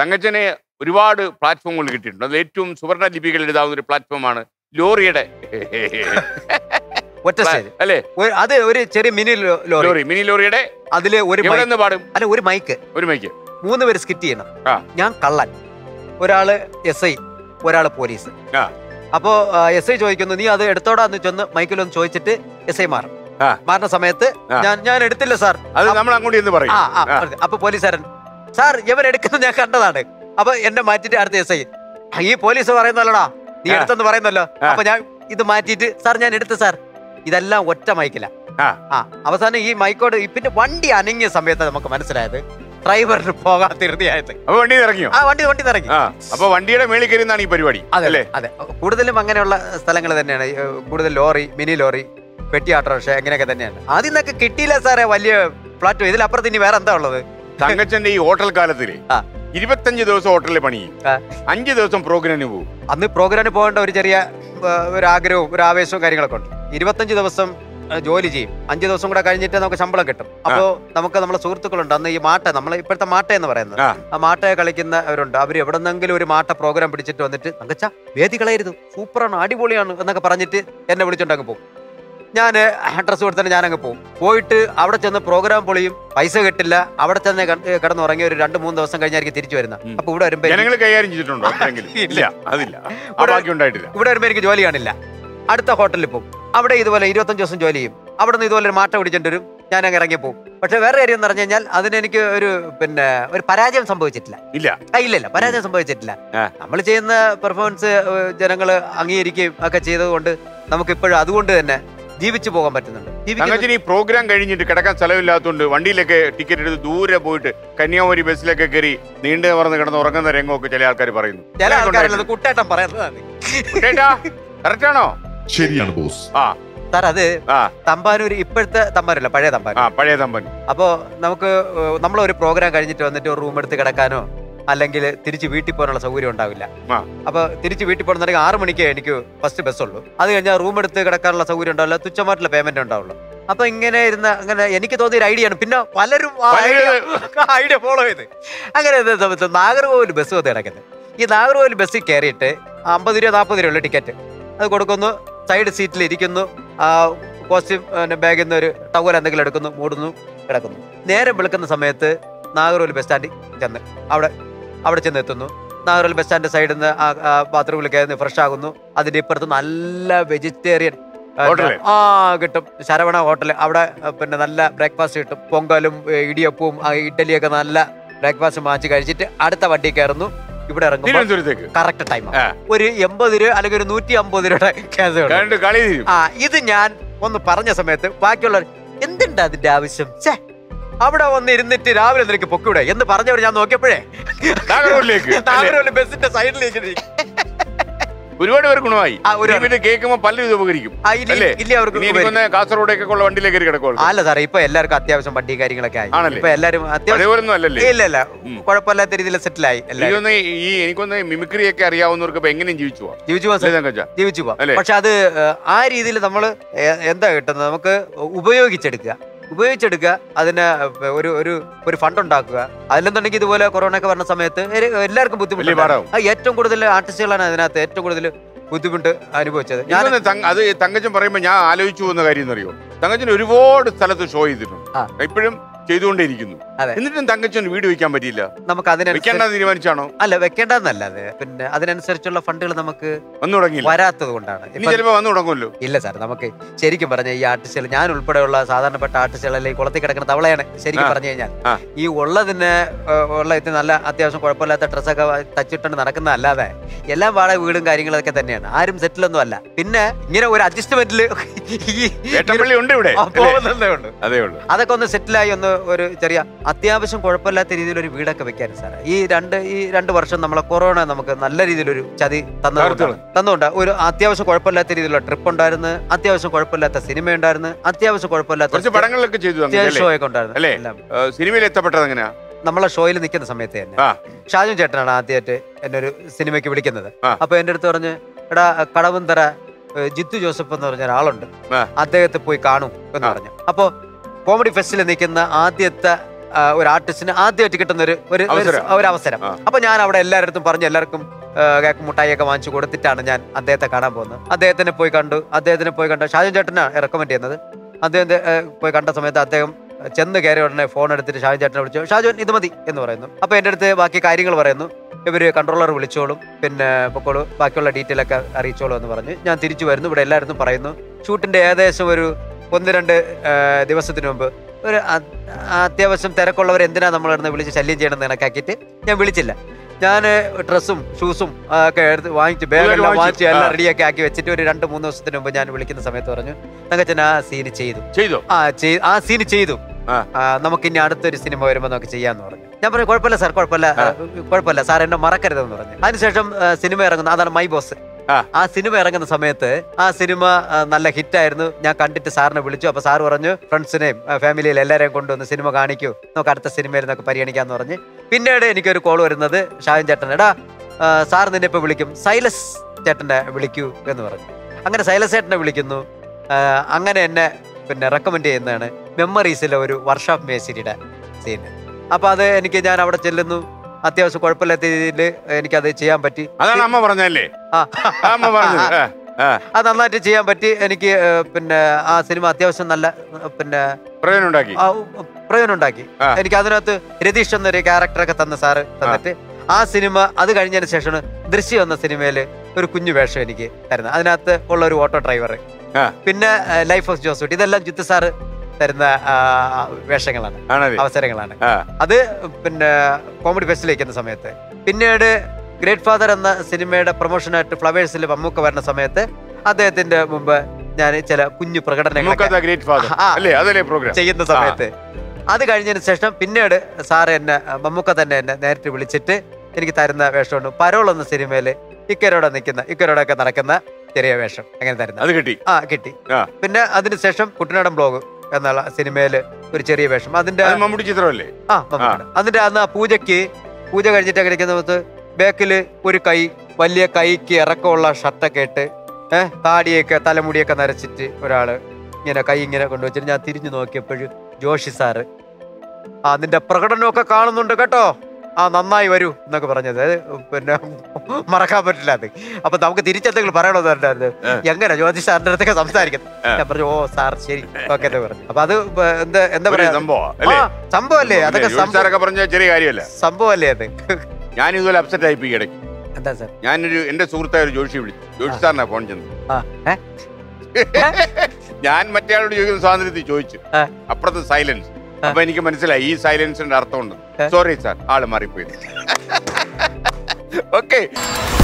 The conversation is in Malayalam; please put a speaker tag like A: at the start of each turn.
A: തങ്കച്ചനെ ഒരുപാട് പ്ലാറ്റ്ഫോമുകൾ കിട്ടിയിട്ടുണ്ട് അത് ഏറ്റവും സുവർണ ലിപികൾ എഴുതാവുന്ന ഒരു പ്ലാറ്റ്ഫോമാണ് ലോറിയുടെ
B: ഒറ്റ സ്റ്റേജ്
A: അല്ലേ
B: ഒരു- അത് ഒരു ചെറിയ മിനി ലോ- ലോറി
A: ലോറി മിനി ലോറിയുടെ
B: അതില് ഒരു
A: എവിടെ
B: mic-
A: നിന്ന് പാടും
B: അല്ല ഒരു മൈക്ക്
A: ഒരു മൈക്ക്
B: മൂന്ന് പേര് സ്കിറ്റ് ചെയ്യണം
A: ആ.
B: ഞാൻ കള്ളൻ ഒരാള് എസ് ഐ ഒരാള് പോലീസ്
A: ആ.
B: അപ്പോ എസ് ഐ ചോദിക്കുന്നു നീ അത് എടുത്തോടാന്ന് ചെന്ന് മൈക്കിലൊന്ന് ചോദിച്ചിട്ട് എസ് ഐ മാറും
A: ആ.
B: മാറുന്ന സമയത്ത്
A: ആ.
B: ഞാൻ ഞാൻ എടുത്തില്ല സാർ
A: അത് നമ്മൾ അങ്ങോട്ട് എന്ന് പറയും
B: ആ ആ
A: ആ.
B: പറഞ്ഞ്. അപ്പൊ പോലീസുകാരൻ സാർ ഇവൻ എടുക്കുന്നത് ഞാൻ കണ്ടതാണ് അപ്പൊ എന്നെ മാറ്റിട്ട് അടുത്ത എസ് ഐ ഈ പോലീസ് പറയുന്നല്ലോടാ നീ
A: ആ.
B: എടുത്തെന്ന് പറയുന്നല്ലോ
A: ആ.
B: അപ്പൊ ഞാൻ ഇത് മാറ്റിയിട്ട് സാർ ഞാൻ എടുത്തു സാർ ഇതെല്ലാം ഒറ്റ മൈക്കില
A: ആ.
B: ആ അവസാനം ഈ മൈക്കോട് ഈ പിന്നെ വണ്ടി അനങ്ങിയ സമയത്ത് നമുക്ക് മനസ്സിലായത് ഡ്രൈവറിന് പോകാൻ തീർച്ചയായത്
A: അപ്പൊ വണ്ടി ഇറങ്ങിയോ
B: ആ വണ്ടി വണ്ടി ഇറങ്ങി
A: ആ അപ്പൊ വണ്ടിയുടെ മേളിൽ കയറിയെന്നാണ് ഈ പരിപാടി
B: അതെ
A: അല്ലേ
B: അതെ കൂടുതലും അങ്ങനെയുള്ള സ്ഥലങ്ങൾ തന്നെയാണ് ഈ, ഏഹ്, കൂടുതൽ ലോറി മിനി ലോറി പെട്ടി ഓട്ടോറിക്ഷ അങ്ങനെയൊക്കെ തന്നെയാണ് ആദ്യം നിന്നൊക്കെ കിട്ടിയില്ല സാറേ വലിയ പ്ലാറ്റ്ഫോം ഇതിലപ്പുറത്ത് ഇനി വേറെ എന്താ ഉള്ളത്
A: തങ്കച്ചന്റെ ഈ ഹോട്ടൽ കാലത്തില്
B: ആ.
A: ഇരുപത്തഞ്ച് ദിവസം ഹോട്ടലിൽ പണി ചെയ്യും
B: ആ.
A: അഞ്ച് ദിവസം പ്രോഗ്രാമിന് പോകും
B: അന്ന് പ്രോഗ്രാമിന് പോകേണ്ട ഒരു ചെറിയ ഏഹ്, ഒരു ആഗ്രഹവും ഒരു ആവേശവും കാര്യങ്ങളൊക്കെ ഉണ്ട് ഇരുപത്തഞ്ച് ദിവസം ഏഹ്, ജോലി ചെയ്യും അഞ്ച് ദിവസം കൂടെ കഴിഞ്ഞിട്ട് നമുക്ക് ശമ്പളം കിട്ടും അപ്പോൾ നമുക്ക് നമ്മളെ സുഹൃത്തുക്കളുണ്ട് അന്ന് ഈ മാട്ട നമ്മൾ ഇപ്പോഴത്തെ മാട്ട എന്ന് പറയുന്നത്
A: ആ.
B: ആ മാട്ടയെ കളിക്കുന്നവരുണ്ട് അവർ എവിടെന്നെങ്കിലും ഒരു മാട്ട പ്രോഗ്രാം പിടിച്ചിട്ട് വന്നിട്ട് തങ്കച്ച വേദി കളയരുത് സൂപ്പറാണ് അടിപൊളിയാണ് എന്നൊക്കെ പറഞ്ഞിട്ട് എന്നെ വിളിച്ചോണ്ട് അങ്ങ് പോകും ഞാൻ ഡ്രസ്സ് കൊടുത്തിട്ട് ഞാൻ അങ്ങ് പോകും പോയിട്ട് അവിടെ ചെന്ന് പ്രോഗ്രാം പൊളിയും പൈസ കിട്ടില്ല അവിടെ ചെന്ന് കണ്ട് കിടന്നുറങ്ങി ഒരു രണ്ട് മൂന്ന് ദിവസം കഴിഞ്ഞായിരിക്കും തിരിച്ചു വരുന്നത്
A: ഉം.
B: അപ്പൊ ഇവിടെ വരുമ്പോ എനിക്ക്
A: ജനങ്ങൾ കൈകാര്യം ചെയ്തിട്ടുണ്ടോ അപ്പോഴെങ്കിലും
B: ഇല്ല.
A: ഇല്ല അതില്ല ആ
B: ഇവിടെ-
A: ബാക്കി ഉണ്ടായിട്ടില്ല
B: ഇവിടെ വരുമ്പോൾ എനിക്ക് ജോലി കാണില്ല അടുത്ത ഹോട്ടലിൽ പോകും അവിടെ ഇതുപോലെ ഇരുപത്തഞ്ച് ദിവസം ജോലി ചെയ്യും അവിടെ നിന്ന് ഇതുപോലെ ഒരു മാറ്റം പിടിച്ചിട്ട് വരും ഞാൻ അങ്ങ് ഇറങ്ങി പോകും പക്ഷെ വേറെ കാര്യം എന്ന് പറഞ്ഞു കഴിഞ്ഞാൽ അതിന് എനിക്ക് ഒരു പിന്നെ ഒരു പരാജയം സംഭവിച്ചിട്ടില്ല
A: ഇല്ല
B: ആ, ഇല്ല ഇല്ല പരാജയം സംഭവിച്ചിട്ടില്ല
A: ആ.
B: നമ്മൾ ചെയ്യുന്ന പെർഫോമൻസ് ജനങ്ങൾ അംഗീകരിക്കുകയും ഒക്കെ ചെയ്തതുകൊണ്ട് നമുക്ക് ഇപ്പോഴും അതുകൊണ്ട് തന്നെ ജീവിച്ചു പോകാൻ പറ്റുന്നുണ്ട് ജീവിക്കുന്ന-
A: തങ്കച്ചന് ഈ പ്രോഗ്രാം കഴിഞ്ഞിട്ട് കിടക്കാൻ സ്ഥലമില്ലാത്തതുകൊണ്ട് വണ്ടിയിലൊക്കെ ടിക്കറ്റ് എടുത്ത് ദൂരെ പോയിട്ട് കന്യാകുമാരി ബസ്സിലൊക്കെ കയറി നീണ്ടു പറന്ന് കിടന്ന് ഉറങ്ങുന്ന രംഗമൊക്കെ ചില ആൾക്കാർ പറയുന്നു
B: ചില ആൾക്കാരല്ലത് കുട്ടേട്ടൻ പറയുന്നതാണ്
A: കറക്റ്റ് ആണോ
C: ശരിയാണ് ബോസ്
A: ആ
B: സാർ അത്
A: ആ
B: തമ്പാനൂർ ഇപ്പോഴത്തെ തമ്പാനൂരല്ല പഴയ തമ്പാനൂർ
A: ആ പഴയ തമ്പൻ
B: അപ്പോൾ നമുക്ക് നമ്മൾ ഒരു പ്രോഗ്രാം കഴിഞ്ഞിട്ട് വന്നിട്ട് ഒരു റൂം എടുത്ത് കിടക്കാനോ അല്ലെങ്കിൽ തിരിച്ച് വീട്ടിൽ പോകാനുള്ള സൗകര്യം ഉണ്ടാവില്ല
A: ആ.
B: അപ്പോൾ തിരിച്ച് വീട്ടിൽ പോകണമെന്നുണ്ടെങ്കിൽ ആറ് മണിക്ക് എനിക്ക് ഫസ്റ്റ് ബസ് ഉള്ളൂ അത് കഴിഞ്ഞാൽ റൂം എടുത്ത് കിടക്കാനുള്ള സൗകര്യം ഉണ്ടാവില്ല തുച്ഛമായിട്ടുള്ള പേയ്മെന്റ് ഉണ്ടാവുള്ളൂ അപ്പൊ ഇങ്ങനെ ഇരുന്ന അങ്ങനെ എനിക്ക് തോന്നിയ ഒരു ഐഡിയ ആണ് പിന്നെ പലരും ആ ഐഡിയ ഫോളോ ചെയ്ത് അങ്ങനെ ഇരുന്ന സമയത്ത് നാഗർകോവിൽ ബസ് വന്ന് കിടക്കുന്നത് ഈ നാഗർകോവിൽ ബസ്സിൽ കയറിയിട്ട് അമ്പത് രൂപ നാൽപ്പത് രൂപ ഉള്ള ടിക്കറ്റ് അത് കൊടുക്കുന്നു സൈഡ് സീറ്റിൽ ഇരിക്കുന്നു ആ കോസ്റ്റ്യൂം ബാഗിൽ നിന്ന് ഒരു ടവൽ എന്തെങ്കിലും എടുക്കുന്നു മൂടുന്നു കിടക്കുന്നു നേരം വെളുക്കുന്ന സമയത്ത് നാഗർകോവിൽ ബസ് സ്റ്റാൻഡിൽ ചെന്ന് അവിടെ അവിടെ ചെന്ന് എത്തുന്നു നാഗർകോവിൽ ബസ് സ്റ്റാൻഡ് സൈഡിൽ നിന്ന് ആ ബാത്റൂമിൽ കയറി ഫ്രഷ് ആകുന്നു അതിന്റെ ഇപ്പുറത്ത് നല്ല വെജിറ്റേറിയൻ
A: ഹോട്ടല്?
B: ആ കിട്ടും ശരവണ ഹോട്ടൽ അവിടെ ആ, പിന്നെ നല്ല ബ്രേക്ക്ഫാസ്റ്റ് കിട്ടും പൊങ്കലും ഏ, ഇടിയപ്പവും ആ, ഇഡ്ഡലിയൊക്കെ നല്ല ബ്രേക്ക്ഫാസ്റ്റ് മാച്ച് കഴിച്ചിട്ട് അടുത്ത വണ്ടി കയറുന്നു ഇവിടെ ഇറങ്ങുമ്പോൾ
A: തിരുവനന്തപുരത്തേക്ക്
B: കറക്റ്റ് ടൈം
A: ആ.
B: ഒരു എൺപത് രൂപ അല്ലെങ്കിൽ ഒരു നൂറ്റി അമ്പത് രൂപയുടെ കേസ്
A: കണ്ട് കളി തീരും
B: ആ ഇത് ഞാൻ ഒന്ന് പറഞ്ഞ സമയത്ത് ബാക്കിയുള്ളവർ എന്തുണ്ട് അതിന്റെ ആവശ്യം ഛേ അവിടെ വന്ന് ഇരുന്നിട്ട് രാവിലെ നിനക്ക് പൊക്കൂടെ എന്ന് പറഞ്ഞവർ ഞാൻ നോക്കിയപ്പോഴേ
A: നാഗർകോവിലേക്ക് അല്ലേ?
B: നാഗർകോവിൽ ബസിന്റെ സൈഡിലേക്ക് ഇരിക്കും.
A: ഒരുപാട് പേർ ഗുണമായി
B: ആ, ഒരുപാട്.
A: ഇനി പിന്നെ കേൾക്കുമ്പോൾ പലരും ഇത് ഉപകരിക്കും
B: ആ, ഇനി-
A: അല്ലേ
B: ഇനി അവർക്ക്
A: ഇനി എനിക്കൊന്ന് കാസർഗോഡേക്ക് ഉള്ള വണ്ടിയിലേക്ക് കയറി കിടക്കുള്ളൂ
B: അല്ല സാറേ ഇപ്പൊ എല്ലാവർക്കും അത്യാവശ്യം വണ്ടി കാര്യങ്ങളൊക്കെ ആയി
A: ആണല്ലേ?
B: ഇപ്പൊ എല്ലാരും അത്യാവശ്യം
A: അതേപോലൊന്നും അല്ലല്ലേ
B: ഇല്ല ഇല്ല
A: ഉം.
B: കുഴപ്പമില്ലാത്ത രീതിയിൽ സെറ്റിൽ ആയി എല്ലാവരും
A: എനിക്കൊന്ന് ഈ എനിക്കൊന്ന് മിമിക്രി ഒക്കെ അറിയാവുന്നവർക്ക് ഇപ്പൊ എങ്ങനെയും ജീവിച്ചു പോവാം
B: ജീവിച്ചു പോകാൻ
A: അല്ലേ തങ്കച്ച
B: ജീവിച്ചു പോവാം
A: അല്ലേ?
B: പക്ഷെ അത് ഏഹ്, ആ രീതിയിൽ നമ്മൾ എന്താ കിട്ടുന്നത് നമുക്ക് ഉപയോഗിച്ചെടുക്കുക ഉപയോഗിച്ചെടുക്കുക അതിന് ഒരു ഒരു ഒരു ഫണ്ട് ഉണ്ടാക്കുക അതിലെന്നുണ്ടെങ്കിൽ ഇതുപോലെ കൊറോണ ഒക്കെ വരുന്ന സമയത്ത് ഒരു- എല്ലാവർക്കും
A: വലിയ
B: ബുദ്ധിമുട്ട്
A: പാടാവും.
B: ഏറ്റവും കൂടുതൽ ആർട്ടിസ്റ്റുകളാണ് അതിനകത്ത് ഏറ്റവും കൂടുതൽ ബുദ്ധിമുട്ട് അനുഭവിച്ചത് ഞാൻ
A: എനിക്കൊന്ന് തങ്ക- അത് തങ്കച്ചൻ പറയുമ്പോ ഞാൻ ആലോചിച്ചു പോകുന്ന കാര്യം എന്നറിയോ തങ്കച്ചൻ ഒരുപാട് സ്ഥലത്ത് ഷോ ചെയ്തിട്ടുണ്ട്
B: ആ.
A: ഇപ്പോഴും ചെയ്തുകൊണ്ടേയിരിക്കുന്നു
B: അതെ.
A: എന്നിട്ടും തങ്കച്ചൻ വീട് വെക്കാൻ പറ്റിയില്ല
B: നമുക്ക് അതിനനുസരിച്ച്
A: വെക്കേണ്ട തീരുമാനിച്ചാണോ
B: അല്ല വെക്കേണ്ടതെന്നല്ല അത് പിന്നെ അതിനനുസരിച്ചുള്ള ഫണ്ടുകൾ നമുക്ക്
A: വന്നു തുടങ്ങിയില്ല
B: വരാത്തത് കൊണ്ടാണ്
A: ഇനി
B: ഇപ്പൊ
A: ചിലപ്പോ വന്നു തുടങ്ങുമല്ലോ
B: ഇല്ല സാർ നമുക്ക് ശരിക്കും പറഞ്ഞ ഈ ആർട്ടിസ്റ്റുകൾ ഞാൻ ഉൾപ്പെടെയുള്ള സാധാരണപ്പെട്ട ആർട്ടിസ്റ്റുകളെല്ലാം ഈ കുളത്തിൽ കിടക്കുന്ന തവളയാണ് ശരിക്കും
A: ആ.
B: പറഞ്ഞു കഴിഞ്ഞാൽ
A: ആ.
B: ഈ ഉള്ളതിന് ഏഹ്, ഉള്ള ഇത് നല്ല അത്യാവശ്യം കുഴപ്പമില്ലാത്ത ഡ്രസ്സൊക്കെ തച്ചിട്ടുണ്ട് നടക്കുന്ന അല്ലാതെ എല്ലാം വാടക വീടും കാര്യങ്ങളൊക്കെ തന്നെയാണ് ആരും സെറ്റിലൊന്നും അല്ല പിന്നെ ഇങ്ങനെ ഒരു അഡ്ജസ്റ്റ്മെന്റിൽ
A: വേട്ടപ്പള്ളി ഉണ്ട് ഇവിടെ അല്ലേ?
B: പോകുന്നതേ ഉള്ളൂ
A: അതേ ഉള്ളൂ
B: അതൊക്കെ ഒന്ന് സെറ്റിലായി ഒന്ന് ഒരു ചെറിയ അത്യാവശ്യം കുഴപ്പമില്ലാത്ത രീതിയിൽ ഒരു വീടൊക്കെ വെക്കാൻ സാറേ ഈ രണ്ട് ഈ രണ്ട് വർഷം നമ്മളെ കൊറോണ നമുക്ക് നല്ല രീതിയിലൊരു ചതി തന്നതുകൊണ്ട്
A: തകർത്ത്
B: തന്നുകൊണ്ട് ഒരു അത്യാവശ്യം കുഴപ്പമില്ലാത്ത രീതിയിലുള്ള ട്രിപ്പ് ഉണ്ടായിരുന്നു അത്യാവശ്യം കുഴപ്പമില്ലാത്ത സിനിമ ഉണ്ടായിരുന്നു അത്യാവശ്യം കുഴപ്പമില്ലാത്ത
A: കുറച്ച് പടങ്ങളിലൊക്കെ ചെയ്തു തങ്കച്ചൻ,
B: സ്റ്റേജ്
A: അല്ലേ?
B: ഷോ ഒക്കെ ഉണ്ടായിരുന്നു
A: അല്ലേ?
B: എല്ലാം.
A: ഏ, സിനിമയിൽ എത്തപ്പെട്ടത് എങ്ങനെയാ
B: നമ്മളെ ഷോയിൽ നിൽക്കുന്ന സമയത്ത് തന്നെ
A: ആ.
B: ഷാജു ചേട്ടനാണ് ആദ്യമായിട്ട് എന്നെ ഒരു സിനിമയ്ക്ക് വിളിക്കുന്നത്
A: ആ.
B: അപ്പൊ എന്റെ അടുത്ത് പറഞ്ഞ് എടാ കടവന്തറ ഏ, ജിത്തു ജോസഫ് എന്ന് പറഞ്ഞ ഒരാളുണ്ട്
A: ആ.
B: അദ്ദേഹത്തെ പോയി കാണൂ എന്ന്
A: ആ.
B: പറഞ്ഞു അപ്പോ കോമഡി ഫെസ്റ്റിൽ നിൽക്കുന്ന ആദ്യത്തെ ആ, ഒരു ആർട്ടിസ്റ്റിന് ആദ്യമായിട്ട് കിട്ടുന്ന ഒരു ഒരു ഒരു
A: അവസരം.
B: ഒരു അവസരം
A: ആ.
B: അപ്പൊ ഞാൻ അവിടെ എല്ലാവരുടെ പറഞ്ഞു എല്ലാവർക്കും ആ, കേക്ക് മുട്ടായിയൊക്കെ വാങ്ങിച്ചു കൊടുത്തിട്ടാണ് ഞാൻ അദ്ദേഹത്തെ കാണാൻ പോകുന്നത് അദ്ദേഹത്തിനെ പോയി കണ്ടു അദ്ദേഹത്തിനെ പോയി കണ്ട ഷാജൻ ചേട്ടനാണ് റെക്കമെൻഡ് ചെയ്യുന്നത് അദ്ദേഹത്തെ ആ, പോയി കണ്ട സമയത്ത് അദ്ദേഹം ചെന്ന് കയറി ഉടനെ ഫോൺ എടുത്തിട്ട് ഷാജൻ ചേട്ടനെ വിളിച്ചു ഷാജോൻ ഇത് മതി എന്ന് പറയുന്നു അപ്പൊ എൻ്റെ അടുത്ത് ബാക്കി കാര്യങ്ങൾ പറയുന്നു ഇവര് കൺട്രോളർ വിളിച്ചോളും പിന്നെ പൊക്കോളൂ ബാക്കിയുള്ള ഡീറ്റെയിൽ ഒക്കെ അറിയിച്ചോളൂ എന്ന് പറഞ്ഞ് ഞാൻ തിരിച്ചു വരുന്നു ഇവിടെ എല്ലായിടത്തും പറയുന്നു ഷൂട്ടിന്റെ ഏകദേശം ഒരു ഒന്ന് രണ്ട് ആ, ദിവസത്തിന് മുമ്പ് ഒരു അ- അത്യാവശ്യം തിരക്കുള്ളവർ എന്തിനാ നമ്മളിടുന്ന് വിളിച്ച് ശല്യം ചെയ്യണമെന്ന് കണക്കാക്കിയിട്ട് ഞാൻ വിളിച്ചില്ല ഞാൻ ഡ്രസ്സും ഷൂസും ഒക്കെ എടുത്ത് വാങ്ങിച്ച് ബാഗെല്ലാം
A: വാങ്ങിച്ചു.
B: വാങ്ങിച്ച് എല്ലാം
A: ആ.
B: റെഡിയാക്കി ആക്കി വെച്ചിട്ട് ഒരു രണ്ട് മൂന്ന് ദിവസത്തിന് മുമ്പ് ഞാൻ വിളിക്കുന്ന സമയത്ത് പറഞ്ഞു തങ്കച്ചൻ ആ സീന് ചെയ്തു
A: ചെയ്തോ
B: ആ ചെയ്- ആ സീന് ചെയ്തു
A: ആ.
B: നമുക്ക് ഇനി അടുത്തൊരു സിനിമ വരുമ്പോൾ നമുക്ക് ചെയ്യാന്ന് പറഞ്ഞു ഞാൻ പറഞ്ഞു കുഴപ്പമില്ല സാർ കുഴപ്പമില്ല
A: ആ.
B: കുഴപ്പമില്ല സാർ എന്നെ മറക്കരുതെന്ന് പറഞ്ഞു അതിനുശേഷം ആ, സിനിമ ഇറങ്ങുന്ന അതാണ് മൈ ബോസ്
A: ആ.
B: ആ സിനിമ ഇറങ്ങുന്ന സമയത്ത് ആ സിനിമ ആ, നല്ല ഹിറ്റായിരുന്നു ഞാൻ കണ്ടിട്ട് സാറിനെ വിളിച്ചു അപ്പൊ സാർ പറഞ്ഞു ഫ്രണ്ട്സിനെയും ഫാമിലിയിൽ എല്ലാവരെയും കൊണ്ടുവന്ന് സിനിമ കാണിക്കൂ നമുക്ക് അടുത്ത സിനിമയിൽ നിന്നൊക്കെ പരിഗണിക്കാന്ന് പറഞ്ഞ് പിന്നീട് എനിക്കൊരു കോൾ വരുന്നത് ഷാജൻ ചേട്ടൻ എടാ ആ, സാർ നിന്നെ ഇപ്പൊ വിളിക്കും സൈലസ് ചേട്ടനെ വിളിക്കൂ എന്ന് പറഞ്ഞു അങ്ങനെ സൈലസ് ചേട്ടനെ വിളിക്കുന്നു ആ, അങ്ങനെ എന്നെ പിന്നെ റെക്കമെൻഡ് ചെയ്യുന്നതാണ് മെമ്മറീസിലെ ഒരു വർഷോപ്പ് മേശിരിയുടെ സീൻ അപ്പൊ അത് എനിക്ക് ഞാൻ അവിടെ ചെല്ലുന്നു അത്യാവശ്യം കുഴപ്പമില്ലാത്ത രീതിയിൽ എനിക്കത് ചെയ്യാൻ പറ്റി
A: അതാണ് അമ്മ പറഞ്ഞല്ലേ
B: ആ.
A: അമ്മ പറഞ്ഞത് ആ, ആ.
B: അത് നന്നായിട്ട് ചെയ്യാൻ പറ്റി എനിക്ക് ഏ, പിന്നെ ആ സിനിമ അത്യാവശ്യം നല്ല ഏ, പിന്നെ
A: പ്രയോജനം ഉണ്ടാക്കി
B: ആ, പ്രയോജനം ഉണ്ടാക്കി
A: ആ.
B: എനിക്ക് അതിനകത്ത് രതീഷ് എന്നൊരു ക്യാരക്ടറൊക്കെ തന്ന സാറ് തന്നിട്ട് ആ സിനിമ അത് കഴിഞ്ഞതിന് ശേഷമാണ് ദൃശ്യം എന്ന സിനിമയില് ഒരു കുഞ്ഞു വേഷം എനിക്ക് തരുന്നത് അതിനകത്ത് ഉള്ള ഒരു ഓട്ടോ ഡ്രൈവർ
A: ആ.
B: പിന്നെ ലൈഫ് ഓഫ് ജോസൂട്ടി ഇതെല്ലാം ജിത്തു സാറ് തരുന്ന ആ, വേഷങ്ങളാണ്
A: ആണല്ലേ
B: അവസരങ്ങളാണ്
A: ആ
B: അത് പിന്നെ കോമഡി ഫെസ്റ്റിലേക്ക് എന്ന സമയത്ത് പിന്നീട് ഗ്രേറ്റ് ഫാദർ എന്ന സിനിമയുടെ പ്രൊമോഷനായിട്ട് ഫ്ലവേഴ്സിൽ മമ്മൂക്ക വരുന്ന സമയത്ത് അദ്ദേഹത്തിന്റെ മുമ്പ് ഞാൻ ചില കുഞ്ഞു പ്രകടനങ്ങളൊക്കെ
A: നമുക്കത് ഗ്രേറ്റ് ഫാദർ
B: ആ.
A: അല്ലേ അതല്ലേ പ്രോഗ്രാം
B: ചെയ്യുന്ന സമയത്ത് അത് കഴിഞ്ഞതിന് ശേഷം പിന്നീട് സാറ് എന്നെ മമ്മൂക്ക തന്നെ എന്നെ നേരിട്ട് വിളിച്ചിട്ട് എനിക്ക് തരുന്ന വേഷമുണ്ട് പരോൾ എന്ന സിനിമയില് ഇക്കരോടെ നിൽക്കുന്ന ഇക്കരോടൊക്കെ നടക്കുന്ന ചെറിയ വേഷം അങ്ങനെ തരുന്ന
A: അത് കിട്ടി
B: ആ കിട്ടി
A: ആ.
B: പിന്നെ അതിനുശേഷം കുട്ടനാടൻ ബ്ലോഗ് എന്നുള്ള സിനിമയില് ഒരു ചെറിയ വേഷം അതിന്റെ
A: അത് മമ്മൂട്ടി ചിത്രമല്ലേ
B: ആ മമ്മൂട്ടിയുടെ. അതിന്റെ അന്ന് ആ പൂജയ്ക്ക് പൂജ കഴിഞ്ഞിട്ട് കഴിക്കുന്ന സമയത്ത് ബാക്കില് ഒരു കൈ വലിയ കൈക്ക് ഇറക്കമുള്ള ഷർട്ടൊക്കെ ഇട്ട് ഏഹ് താടിയൊക്കെ തലമുടിയൊക്കെ നരച്ചിട്ട് ഒരാള് ഇങ്ങനെ കൈ ഇങ്ങനെ കൊണ്ടുവച്ചിട്ട് ഞാൻ തിരിഞ്ഞു നോക്കിയപ്പോഴും ജോഷി സാറ് ആ നിന്റെ പ്രകടനമൊക്കെ കാണുന്നുണ്ട് കേട്ടോ ആ നന്നായി വരൂ എന്നൊക്കെ പറഞ്ഞത് അത് പിന്നെ മറക്കാൻ പറ്റില്ല അത് അപ്പൊ നമുക്ക് തിരിച്ചെന്തെങ്കിലും പറയണമെന്നുണ്ടായിരുന്നു
A: ഏ.
B: എങ്ങനെ ജ്യോതി സാറിന്റെ അടുത്തൊക്കെ സംസാരിക്കുന്നത്
A: ഏ.
B: ഞാൻ പറഞ്ഞു ഓ സാർ ശരി ഓക്കെ എന്ന് പറഞ്ഞു അപ്പൊ അത് ഇപ്പൊ എന്താ എന്താ
A: ഒരു
B: പറയാ
A: സംഭവം
B: ആ
A: അല്ലേ
B: സംഭവല്ലേ അതൊക്കെ
A: ജോഷി
B: സംഭവം
A: സാറൊക്കെ പറഞ്ഞ ചെറിയ കാര്യമല്ല
B: സംഭവല്ലേ അത്
A: ഞാൻ ഇതുപോലെ അപ്സെറ്റ് ആയിപ്പോ ഈ ഇടയ്ക്ക്
B: എന്താ സാർ
A: ഞാനൊരു എന്റെ സുഹൃത്തായ ഒരു ജോഷി വിളിച്ചു ജോഷി സാറിനാ ഫോൺ ചെന്നു
B: ആ ഏ?
A: ഞാൻ മറ്റേ ആളോട് ചോദിക്കുന്ന സ്വാതന്ത്ര്യത്തിൽ ചോദിച്ചു
B: ആ.
A: അപ്പുറത്ത് സൈലൻസ് അപ്പൊ എനിക്ക് മനസ്സിലായി ഈ സൈലൻസിന്റെ അർത്ഥമുണ്ട്
B: ഏ?
A: സോറി സാർ ആള് മാറിപ്പോയി ഓക്കെ